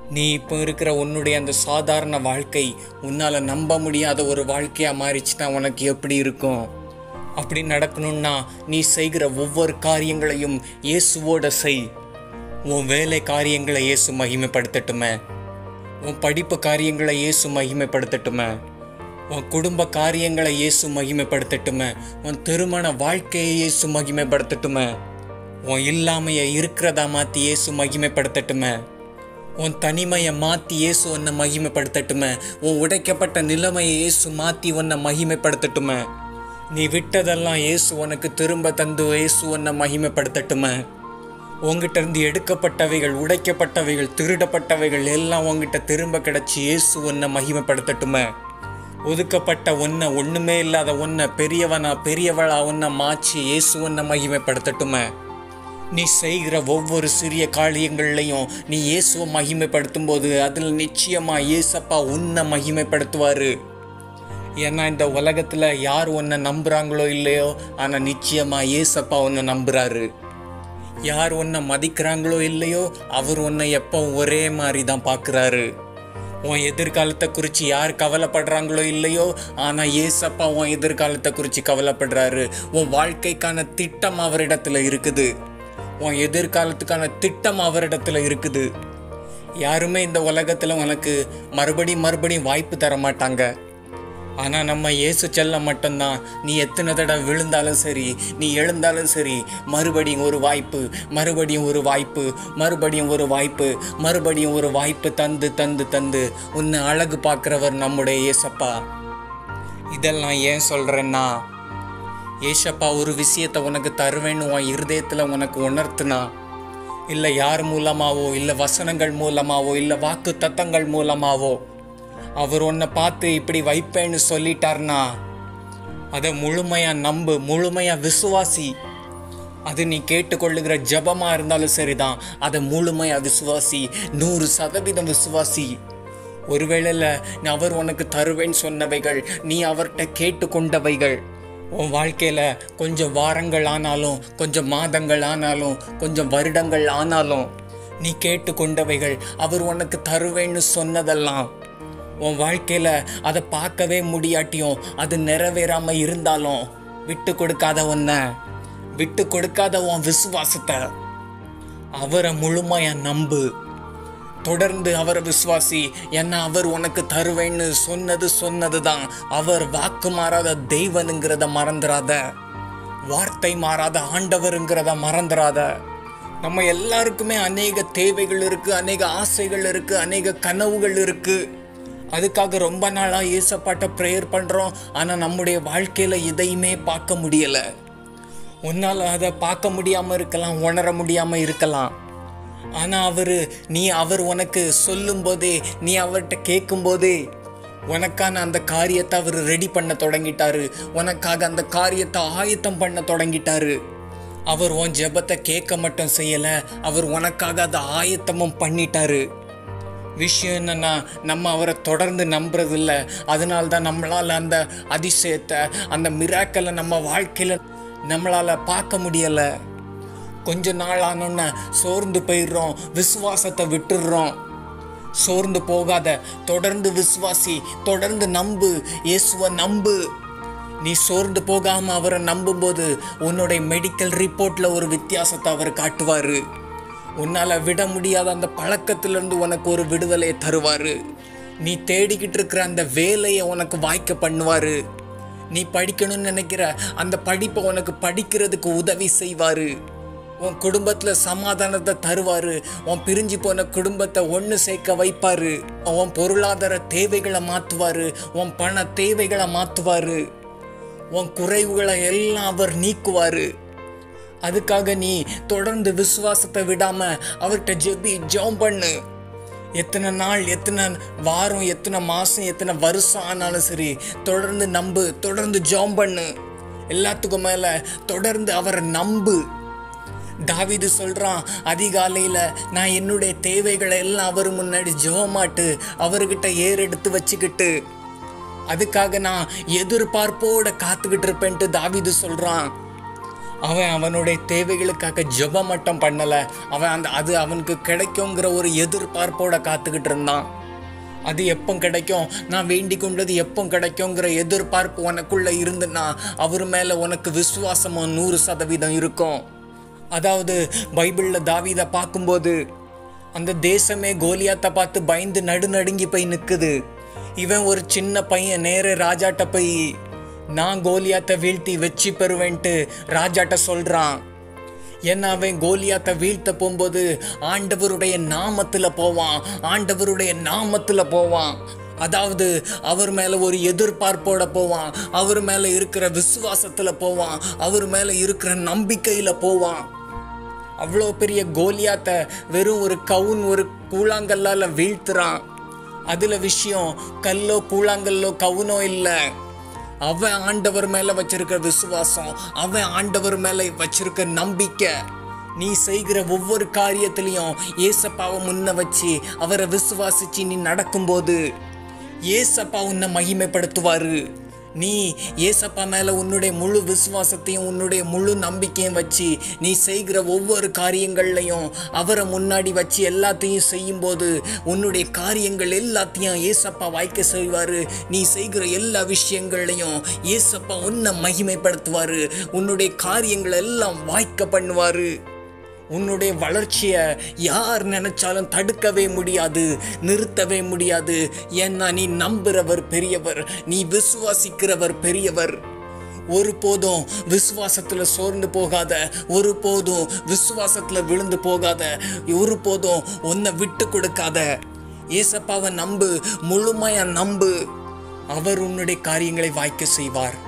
நீ இப்போ இருக்கிற உன்னுடைய அந்த சாதாரண வாழ்க்கை உன்னால் நம்ப முடியாத ஒரு வாழ்க்கையாக மாறிச்சுன்னா உனக்கு எப்படி இருக்கும் அப்படி நடக்கணும்னா நீ செய்கிற ஒவ்வொரு காரியங்களையும் இயேசுவோட செய் உன் வேலை காரியங்களை இயேசு மகிமைப்படுத்தட்டுமே உன் படிப்பு காரியங்களை இயேசு மகிமைப்படுத்தட்டுமே உன் குடும்ப காரியங்களை இயேசு மகிமைப்படுத்தட்டுமே உன் திருமண வாழ்க்கையை இயேசு மகிமைப்படுத்தட்டுமே உன் இல்லாமையை இருக்கிறதா மாற்றி இயேசு மகிமைப்படுத்தட்டுமே உன் தனிமையை மாற்றி இயேசு உன்னை மகிமைப்படுத்தட்டுமே உன் உடைக்கப்பட்ட நிலைமையை இயேசு மாற்றி உன்னை மகிமைப்படுத்தட்டுமே நீ விட்டதெல்லாம் இயேசு உனக்கு திரும்ப தந்து இயேசு உன்னை மகிமைப்படுத்தட்டுமே உங்ககிட்ட இருந்து எடுக்கப்பட்டவைகள் உடைக்கப்பட்டவைகள் திருடப்பட்டவைகள் எல்லாம் உங்ககிட்ட திரும்ப கிடைச்சி இயேசு உன்னை மகிமைப்படுத்தட்டுமே ஒதுக்கப்பட்ட ஒன்றை ஒன்றுமே இல்லாத ஒன்றை பெரியவனா பெரியவளா ஒன்றை மாற்றி இயேசு உன்னை மகிமைப்படுத்தட்டுமே நீ செய்கிற ஒவ்வொரு சிறிய காரியங்கள்லையும் நீ இயேசுவை மகிமைப்படுத்தும் போது அதில் நிச்சயமா இயேசப்பா உன்னை மகிமைப்படுத்துவாரு ஏன்னா இந்த உலகத்தில் யார் உன்னை நம்புகிறாங்களோ இல்லையோ ஆனால் நிச்சயமா இயேசப்பா உன்னை நம்புறாரு யார் உன்னை மதிக்கிறாங்களோ இல்லையோ அவர் உன்னை எப்போ ஒரே மாதிரி தான் பார்க்குறாரு உன் எதிர்காலத்தை குறித்து யார் கவலைப்படுறாங்களோ இல்லையோ ஆனால் ஏசப்பா உன் எதிர்காலத்தை குறித்து கவலைப்படுறாரு உன் வாழ்க்கைக்கான திட்டம் அவரிடத்துல இருக்குது உன் எதிர்காலத்துக்கான திட்டம் அவரிடத்துல இருக்குது யாருமே இந்த உலகத்தில் உனக்கு மறுபடியும் மறுபடியும் வாய்ப்பு தர மாட்டாங்க ஆனால் நம்ம இயேசு செல்ல மட்டும்தான் நீ எத்தனை தடவை விழுந்தாலும் சரி நீ எழுந்தாலும் சரி மறுபடியும் ஒரு வாய்ப்பு மறுபடியும் ஒரு வாய்ப்பு மறுபடியும் ஒரு வாய்ப்பு மறுபடியும் ஒரு வாய்ப்பு தந்து தந்து தந்து உன்னை அழகு பார்க்குறவர் நம்முடைய இயேசப்பா இதெல்லாம் ஏன் சொல்கிறேன்னா ஏசப்பா ஒரு விஷயத்தை உனக்கு தருவேன்னு உன் இருதயத்தில் உனக்கு உணர்த்துனா இல்லை யார் மூலமாவோ இல்லை வசனங்கள் மூலமாவோ இல்லை வாக்கு தத்தங்கள் மூலமாவோ அவர் உன்னை பார்த்து இப்படி வைப்பேன்னு சொல்லிட்டார்னா அதை முழுமையா நம்பு முழுமையா விசுவாசி அது நீ கேட்டுக்கொள்ளுகிற ஜபமா இருந்தாலும் சரிதான் அதை முழுமையா விசுவாசி நூறு சதவீதம் விசுவாசி ஒருவேளையில் அவர் உனக்கு தருவேன்னு சொன்னவைகள் நீ அவர்கிட்ட கேட்டுக்கொண்டவைகள் உன் வாழ்க்கையில் கொஞ்சம் வாரங்கள் ஆனாலும் கொஞ்சம் மாதங்கள் ஆனாலும் கொஞ்சம் வருடங்கள் ஆனாலும் நீ கேட்டுக்கொண்டவைகள் அவர் உனக்கு தருவேன்னு சொன்னதெல்லாம் உன் வாழ்க்கையில் அதை பார்க்கவே முடியாட்டியும் அது நிறைவேறாம இருந்தாலும் விட்டு கொடுக்காத உன்னை விட்டு கொடுக்காத உன் விசுவாசத்தை அவரை முழுமையா நம்பு தொடர்ந்து அவரை விசுவாசி ஏன்னா அவர் உனக்கு தருவேன்னு சொன்னது சொன்னது தான் அவர் வாக்கு மாறாத தெய்வனுங்கிறத மறந்துடாத வார்த்தை மாறாத ஆண்டவருங்கிறத மறந்துடாத நம்ம எல்லாருக்குமே அநேக தேவைகள் இருக்கு அநேக ஆசைகள் இருக்கு அநேக கனவுகள் இருக்கு அதுக்காக ரொம்ப நாளாக ஏசப்பாட்ட ப்ரேயர் பண்ணுறோம் ஆனால் நம்முடைய வாழ்க்கையில் இதையுமே பார்க்க முடியலை உன்னால் அதை பார்க்க முடியாமல் இருக்கலாம் உணர முடியாமல் இருக்கலாம் ஆனால் அவர் நீ அவர் உனக்கு சொல்லும்போதே நீ அவர்கிட்ட கேட்கும்போதே உனக்கான அந்த காரியத்தை அவர் ரெடி பண்ண தொடங்கிட்டாரு உனக்காக அந்த காரியத்தை ஆயத்தம் பண்ண தொடங்கிட்டாரு அவர் உன் ஜெபத்தை கேட்க மட்டும் செய்யலை அவர் உனக்காக அதை ஆயத்தமும் பண்ணிட்டாரு விஷயம் என்னன்னா நம்ம அவரை தொடர்ந்து நம்புறதில்ல அதனால தான் நம்மளால் அந்த அதிசயத்தை அந்த மிராக்கலை நம்ம வாழ்க்கையில் நம்மளால் பார்க்க முடியலை கொஞ்ச நாள் ஆனோன்னு சோர்ந்து போயிடுறோம் விசுவாசத்தை விட்டுடுறோம் சோர்ந்து போகாத தொடர்ந்து விசுவாசி தொடர்ந்து நம்பு இயேசுவை நம்பு நீ சோர்ந்து போகாம அவரை நம்பும்போது உன்னுடைய மெடிக்கல் ரிப்போர்ட்ல ஒரு வித்தியாசத்தை அவர் காட்டுவாரு உன்னால விட முடியாத அந்த பழக்கத்திலிருந்து உனக்கு ஒரு விடுதலையை தருவாரு நீ தேடிக்கிட்டு இருக்கிற அந்த வேலையை உனக்கு வாய்க்க பண்ணுவாரு நீ படிக்கணும்னு நினைக்கிற அந்த படிப்பை உனக்கு படிக்கிறதுக்கு உதவி செய்வாரு உன் குடும்பத்துல சமாதானத்தை தருவாரு உன் பிரிஞ்சு போன குடும்பத்தை ஒன்று சேர்க்க வைப்பாரு உன் பொருளாதார தேவைகளை மாத்துவாரு உன் பண தேவைகளை மாத்துவாரு உன் குறைவுகளை எல்லாம் அவர் நீக்குவாரு அதுக்காக நீ தொடர்ந்து விசுவாசத்தை விடாம அவர்கிட்ட ஜெபி ஜெபம் பண்ணு எத்தனை நாள் எத்தனை வாரம் எத்தனை மாதம் எத்தனை வருஷம் ஆனாலும் சரி தொடர்ந்து நம்பு தொடர்ந்து ஜெபம் பண்ணு எல்லாத்துக்கும் மேலே தொடர்ந்து அவரை நம்பு தாவீது சொல்றான் அதிகாலையில நான் என்னுடைய தேவைகளை எல்லாம் அவர் முன்னாடி ஜெபமாட்டு அவர்கிட்ட ஏறெடுத்து வச்சுக்கிட்டு அதுக்காக நான் எதிர்பார்ப்போட காத்துக்கிட்டு இருப்பேன்ட்டு தாவீது சொல்றான் அவன் அவனுடைய தேவைகளுக்காக ஜெபம் மட்டும் பண்ணல அவன் அந்த அது அவனுக்கு கிடைக்குங்கிற ஒரு எதிர்பார்ப்போட காத்துக்கிட்டு இருந்தான் அது எப்போ கிடைக்கும் நான் வேண்டிக் கொண்டது எப்போ கிடைக்குங்கிற எதிர்பார்ப்பு உனக்குள்ள இருந்துன்னா அவர் மேல உனக்கு விசுவாசமும் நூறு சதவீதம் இருக்கும் அதாவது பைபிளில் தாவீதை பார்க்கும்போது அந்த தேசமே கோலியாத்தை பார்த்து பயந்து நடுநடுங்கி போய் நிற்குது இவன் ஒரு சின்ன பையன் நேர ராஜாட்ட போய் நான் கோலியாத்தை வீழ்த்தி வெற்றி பெறுவேன்ட்டு ராஜாட்ட சொல்றான் ஏன்னா அவன் கோலியாத்தை வீழ்த்த போகும்போது ஆண்டவருடைய நாமத்துல போவான் ஆண்டவருடைய நாமத்துல போவான் அதாவது அவர் மேல ஒரு எதிர்பார்ப்போட போவான் அவர் மேல இருக்கிற விசுவாசத்துல போவான் அவர் மேல இருக்கிற நம்பிக்கையில போவான் அவ்வளோ பெரிய கோலியாத்தை வெறும் ஒரு கவுன் ஒரு கூழாங்கல்லால வீழ்த்துறான் அதுல விஷயம் கல்லோ கூழாங்கல்லோ கவுனோ இல்லை அவன் ஆண்டவர் மேல வச்சிருக்க விசுவாசம் அவன் ஆண்டவர் மேல வச்சிருக்க நம்பிக்கை நீ செய்கிற ஒவ்வொரு காரியத்திலையும் ஏசப்பாவை முன்ன வச்சு அவரை விசுவாசிச்சு நீ நடக்கும்போது ஏசப்பா உன்னை மகிமைப்படுத்துவாரு நீ ஏசப்பா மேல உன்னுடைய முழு விசுவாசத்தையும் உன்னுடைய முழு நம்பிக்கையும் வச்சு நீ செய்கிற ஒவ்வொரு காரியங்கள்லையும் அவரை முன்னாடி வச்சு எல்லாத்தையும் செய்யும்போது உன்னுடைய காரியங்கள் எல்லாத்தையும் ஏசப்பா வாய்க்க செய்வாரு நீ செய்கிற எல்லா விஷயங்கள்லையும் ஏசப்பா உன்னை மகிமைப்படுத்துவாரு உன்னுடைய காரியங்கள் எல்லாம் வாய்க்க பண்ணுவாரு உன்னுடைய வளர்ச்சியை யார் நினைச்சாலும் தடுக்கவே முடியாது நிறுத்தவே முடியாது ஏன்னா நீ நம்புறவர் பெரியவர் நீ விசுவாசிக்கிறவர் பெரியவர் ஒருபோதும் விசுவாசத்துல சோர்ந்து போகாத ஒருபோதும் விசுவாசத்துல விழுந்து போகாத ஒருபோதும் உன்னை விட்டு கொடுக்காத ஏசப்பாவை நம்பு முழுமையா நம்பு அவர் உன்னுடைய காரியங்களை வாய்க்க செய்வார்